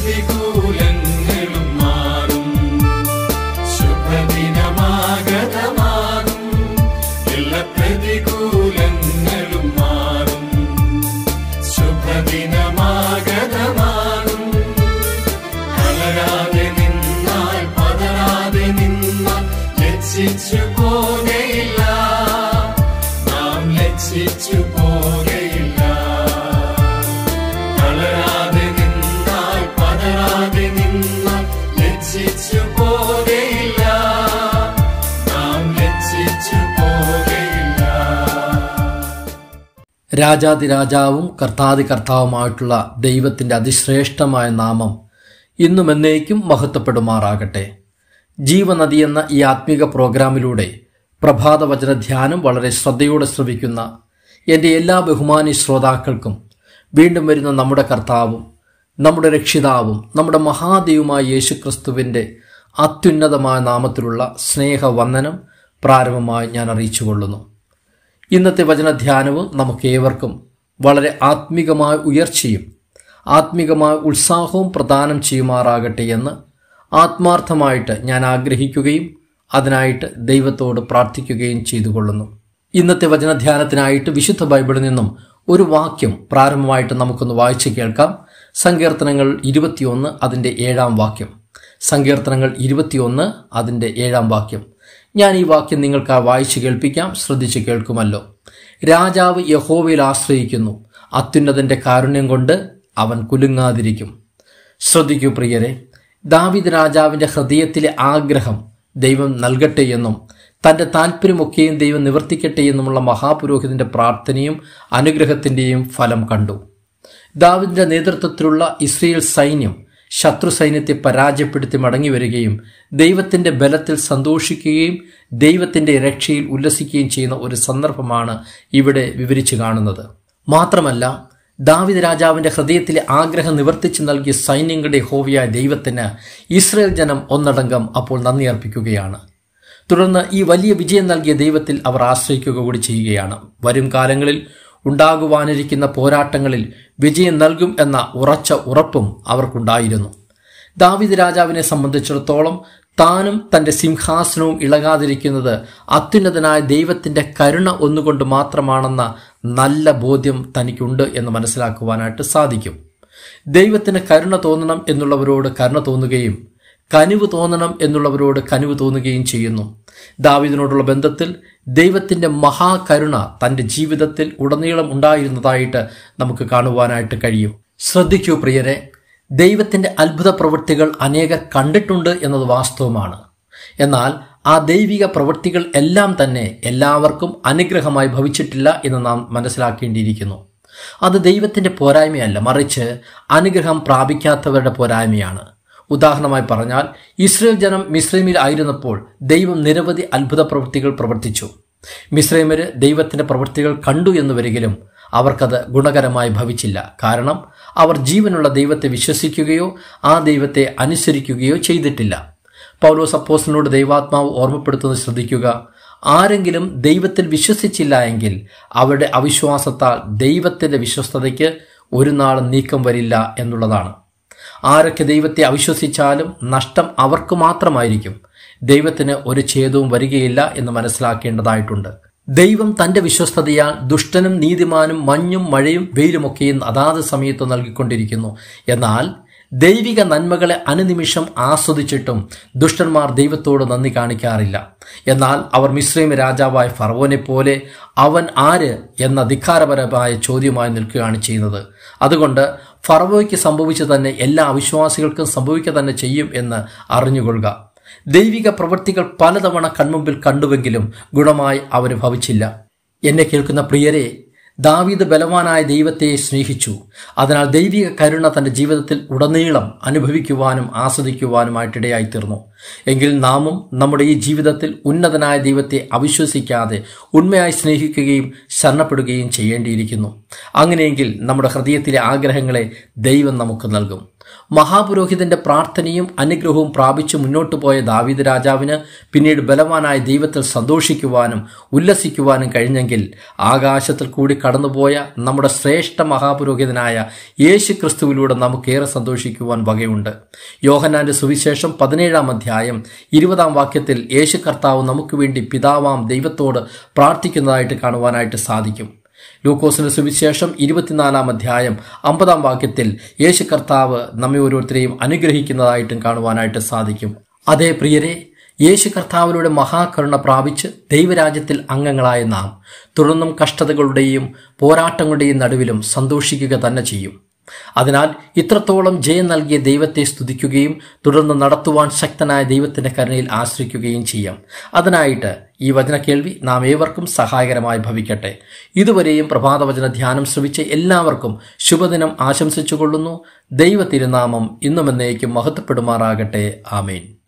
പ്രതികൂലങ്ങളും മാറും ശുഭദിനമാഗതമാകും എല്ലാ പ്രതികൂലങ്ങളും മാറും ശുഭദിനമാഗതമാകും തളരാതെ നിന്നാൽ പതറാതെ നിന്നാൽ ലജ്ജിച്ചു പോകയില്ല നാം ലജ്ജിച്ചു പോകയില്ല തളരാതെ നിന്നാൽ പതറാതെ നിന്നാൽ ലജ്ജിച്ചു പോകയില്ല നാം ലജ്ജിച്ചു പോകയില്ല രാജാതിരാജാവും കർത്താതി കർത്താവുമായിട്ടുള്ള ദൈവത്തിന്റെ അതിശ്രേഷ്ഠമായ നാമം ഇന്നും എന്നേക്കും മഹത്വപ്പെടുമാറാകട്ടെ ജീവനദി എന്ന ഈ ആത്മീക പ്രോഗ്രാമിലൂടെ പ്രഭാത വചന ധ്യാനം വളരെ ശ്രദ്ധയോടെ ശ്രവിക്കുന്ന എൻ്റെ എല്ലാ ബഹുമാനി ശ്രോതാക്കൾക്കും വീണ്ടും വരുന്ന നമ്മുടെ കർത്താവും നമ്മുടെ രക്ഷിതാവും നമ്മുടെ മഹാദൈവമായ യേശുക്രിസ്തുവിൻ്റെ അത്യുന്നതമായ നാമത്തിലുള്ള സ്നേഹവന്ദനം പ്രാരംഭമായി ഞാൻ അറിയിച്ചുകൊള്ളുന്നു ഇന്നത്തെ വചനധ്യാനവും നമുക്ക് ഏവർക്കും വളരെ ആത്മീകമായ ഉയർച്ചയും ആത്മീകമായ ഉത്സാഹവും പ്രദാനം ചെയ്യുമാറാകട്ടെ എന്ന് ആത്മാർത്ഥമായിട്ട് ഞാൻ ആഗ്രഹിക്കുകയും അതിനായിട്ട് ദൈവത്തോട് പ്രാർത്ഥിക്കുകയും ചെയ്തുകൊള്ളുന്നു ഇന്നത്തെ വചനധ്യാനത്തിനായിട്ട് വിശുദ്ധ ബൈബിളിൽ നിന്നും ഒരു വാക്യം പ്രാരംഭമായിട്ട് നമുക്കൊന്ന് വായിച്ചു കേൾക്കാം സങ്കീർത്തനങ്ങൾ ഇരുപത്തിയൊന്ന് അതിൻ്റെ ഏഴാം വാക്യം സങ്കീർത്തനങ്ങൾ ഇരുപത്തിയൊന്ന് അതിൻ്റെ ഏഴാം വാക്യം ഞാൻ ഈ വാക്യം നിങ്ങൾക്ക് വായിച്ചു കേൾപ്പിക്കാം ശ്രദ്ധിച്ച് കേൾക്കുമല്ലോ രാജാവ് യഹോവയിൽ ആശ്രയിക്കുന്നു അത്യുന്നതന്റെ കാരുണ്യം കൊണ്ട് അവൻ കുലുങ്ങാതിരിക്കും ശ്രദ്ധിക്കൂ പ്രിയരെ ദാവിദ് രാജാവിന്റെ ഹൃദയത്തിലെ ആഗ്രഹം ദൈവം നൽകട്ടെ എന്നും തന്റെ താല്പര്യമൊക്കെയും ദൈവം നിവർത്തിക്കട്ടെ എന്നുമുള്ള മഹാപുരോഹിതന്റെ പ്രാർത്ഥനയും അനുഗ്രഹത്തിന്റെയും ഫലം കണ്ടു ദാവിദിന്റെ നേതൃത്വത്തിലുള്ള ഇസ്രയേൽ സൈന്യം ശത്രു സൈന്യത്തെ പരാജയപ്പെടുത്തി മടങ്ങി വരികയും ദൈവത്തിന്റെ ബലത്തിൽ സന്തോഷിക്കുകയും ദൈവത്തിന്റെ രക്ഷയിൽ ഉല്ലസിക്കുകയും ചെയ്യുന്ന ഒരു സന്ദർഭമാണ് ഇവിടെ വിവരിച്ചു കാണുന്നത് മാത്രമല്ല ദാവിദ് രാജാവിന്റെ ഹൃദയത്തിലെ ആഗ്രഹം നിവർത്തിച്ചു നൽകിയ സൈന്യങ്ങളുടെ ഹോവിയായ ദൈവത്തിന് ഇസ്രയേൽ ജനം ഒന്നടങ്കം അപ്പോൾ നന്ദി അർപ്പിക്കുകയാണ് തുടർന്ന് ഈ വലിയ വിജയം നൽകിയ ദൈവത്തിൽ അവർ ആശ്രയിക്കുക കൂടി ചെയ്യുകയാണ് വരും കാലങ്ങളിൽ ഉണ്ടാകുവാനിരിക്കുന്ന പോരാട്ടങ്ങളിൽ വിജയം നൽകും എന്ന ഉറച്ച ഉറപ്പും അവർക്കുണ്ടായിരുന്നു ദാവിദ് രാജാവിനെ സംബന്ധിച്ചിടത്തോളം താനും തന്റെ സിംഹാസനവും ഇളകാതിരിക്കുന്നത് അത്യുന്നതനായ ദൈവത്തിന്റെ കരുണ ഒന്നുകൊണ്ട് മാത്രമാണെന്ന നല്ല ബോധ്യം തനിക്കുണ്ട് എന്ന് മനസ്സിലാക്കുവാനായിട്ട് സാധിക്കും ദൈവത്തിന് കരുണ തോന്നണം എന്നുള്ളവരോട് കരുണ തോന്നുകയും കനിവ് തോന്നണം എന്നുള്ളവരോട് കനിവ് തോന്നുകയും ചെയ്യുന്നു ദാവിദിനോടുള്ള ബന്ധത്തിൽ ദൈവത്തിന്റെ മഹാകരുണ തന്റെ ജീവിതത്തിൽ ഉടനീളം ഉണ്ടായിരുന്നതായിട്ട് നമുക്ക് കാണുവാനായിട്ട് കഴിയും ശ്രദ്ധിക്കൂ പ്രിയരെ ദൈവത്തിന്റെ അത്ഭുത പ്രവൃത്തികൾ അനേകർ കണ്ടിട്ടുണ്ട് എന്നത് വാസ്തവമാണ് എന്നാൽ ആ ദൈവിക പ്രവൃത്തികൾ എല്ലാം തന്നെ എല്ലാവർക്കും അനുഗ്രഹമായി ഭവിച്ചിട്ടില്ല എന്ന് നാം മനസ്സിലാക്കേണ്ടിയിരിക്കുന്നു അത് ദൈവത്തിന്റെ പോരായ്മയല്ല മറിച്ച് അനുഗ്രഹം പ്രാപിക്കാത്തവരുടെ പോരായ്മയാണ് ഉദാഹരണമായി പറഞ്ഞാൽ ഇസ്രയേൽ ജനം മിശ്രൈമിൽ ആയിരുന്നപ്പോൾ ദൈവം നിരവധി അത്ഭുത പ്രവൃത്തികൾ പ്രവർത്തിച്ചു മിശ്രൈമര് ദൈവത്തിന്റെ പ്രവൃത്തികൾ കണ്ടു എന്ന് വരികിലും അവർക്കത് ഗുണകരമായി ഭവിച്ചില്ല കാരണം അവർ ജീവനുള്ള ദൈവത്തെ വിശ്വസിക്കുകയോ ആ ദൈവത്തെ അനുസരിക്കുകയോ ചെയ്തിട്ടില്ല പൗലോസ് അപ്പോസിനോട് ദൈവാത്മാവ് ഓർമ്മപ്പെടുത്തുന്നത് ശ്രദ്ധിക്കുക ആരെങ്കിലും ദൈവത്തിൽ വിശ്വസിച്ചില്ല എങ്കിൽ അവരുടെ അവിശ്വാസത്താൽ ദൈവത്തിന്റെ വിശ്വസ്തതയ്ക്ക് ഒരു നാളും നീക്കം വരില്ല എന്നുള്ളതാണ് ആരൊക്കെ ദൈവത്തെ അവിശ്വസിച്ചാലും നഷ്ടം അവർക്ക് മാത്രമായിരിക്കും ദൈവത്തിന് ഒരു ഛേദവും വരികയില്ല എന്ന് മനസ്സിലാക്കേണ്ടതായിട്ടുണ്ട് ദൈവം തന്റെ വിശ്വസ്തതയാൽ ദുഷ്ടനും നീതിമാനും മഞ്ഞും മഴയും വെയിലുമൊക്കെയും അതാത് സമയത്ത് നൽകിക്കൊണ്ടിരിക്കുന്നു എന്നാൽ ദൈവിക നന്മകളെ അനുനിമിഷം ആസ്വദിച്ചിട്ടും ദുഷ്ടന്മാർ ദൈവത്തോട് നന്ദി കാണിക്കാറില്ല എന്നാൽ അവർ മിശ്രൈം രാജാവായ ഫറവോനെ പോലെ അവൻ ആര് എന്ന ധിക്കാരപരമായ ചോദ്യമായി നിൽക്കുകയാണ് ചെയ്യുന്നത് അതുകൊണ്ട് ഫറവോയ്ക്ക് സംഭവിച്ചു തന്നെ എല്ലാ അവിശ്വാസികൾക്കും സംഭവിക്കുക തന്നെ ചെയ്യും എന്ന് അറിഞ്ഞുകൊള്ളുക ദൈവിക പ്രവൃത്തികൾ പലതവണ കൺമുമ്പിൽ കണ്ടുവെങ്കിലും ഗുണമായി അവന് ഭവിച്ചില്ല എന്നെ കേൾക്കുന്ന പ്രിയരെ ദാവീദ് ബലവാനായ ദൈവത്തെ സ്നേഹിച്ചു അതിനാൽ ദൈവിക കരുണ തന്റെ ജീവിതത്തിൽ ഉടനീളം അനുഭവിക്കുവാനും ആസ്വദിക്കുവാനുമായിട്ടിടയായി തീർന്നു എങ്കിൽ നാമും നമ്മുടെ ഈ ജീവിതത്തിൽ ഉന്നതനായ ദൈവത്തെ അവിശ്വസിക്കാതെ ഉണ്മയായി സ്നേഹിക്കുകയും ശരണപ്പെടുകയും ചെയ്യേണ്ടിയിരിക്കുന്നു അങ്ങനെയെങ്കിൽ നമ്മുടെ ഹൃദയത്തിലെ ആഗ്രഹങ്ങളെ ദൈവം നമുക്ക് നൽകും മഹാപുരോഹിതന്റെ പ്രാർത്ഥനയും അനുഗ്രഹവും പ്രാപിച്ചു മുന്നോട്ടു പോയ ദാവീദ് രാജാവിന് പിന്നീട് ബലവാനായ ദൈവത്തിൽ സന്തോഷിക്കുവാനും ഉല്ലസിക്കുവാനും കഴിഞ്ഞെങ്കിൽ ആകാശത്തിൽ കൂടി കടന്നുപോയ നമ്മുടെ ശ്രേഷ്ഠ മഹാപുരോഹിതനായ യേശു ക്രിസ്തുവിലൂടെ നമുക്കേറെ സന്തോഷിക്കുവാൻ വകയുണ്ട് യോഹനാന്റെ സുവിശേഷം പതിനേഴാം അധ്യായം ഇരുപതാം വാക്യത്തിൽ യേശു കർത്താവ് നമുക്ക് വേണ്ടി പിതാവാം ദൈവത്തോട് പ്രാർത്ഥിക്കുന്നതായിട്ട് കാണുവാനായിട്ട് സാധിക്കും ലൂക്കോസിന്റെ സുവിശേഷം ഇരുപത്തിനാലാം അധ്യായം അമ്പതാം വാക്യത്തിൽ യേശു കർത്താവ് നമ്മെ ഓരോരുത്തരെയും അനുഗ്രഹിക്കുന്നതായിട്ടും കാണുവാനായിട്ട് സാധിക്കും അതേ പ്രിയരെ യേശു കർത്താവിലൂടെ മഹാകരുണ പ്രാപിച്ച് ദൈവരാജ്യത്തിൽ അംഗങ്ങളായ നാം തുടർന്നും കഷ്ടതകളുടെയും പോരാട്ടങ്ങളുടെയും നടുവിലും സന്തോഷിക്കുക തന്നെ ചെയ്യും അതിനാൽ ഇത്രത്തോളം ജയം നൽകിയ ദൈവത്തെ സ്തുതിക്കുകയും തുടർന്ന് നടത്തുവാൻ ശക്തനായ ദൈവത്തിന്റെ കരുണയിൽ ആശ്രയിക്കുകയും ചെയ്യാം അതിനായിട്ട് ഈ വചന കേൾവി നാം ഏവർക്കും സഹായകരമായി ഭവിക്കട്ടെ ഇതുവരെയും പ്രഭാതവചന ധ്യാനം ശ്രവിച്ച എല്ലാവർക്കും ശുഭദിനം ആശംസിച്ചുകൊള്ളുന്നു ദൈവ തിരുനാമം ഇന്നുമെന്നേക്കും മഹത്വപ്പെടുമാറാകട്ടെ ആമേൻ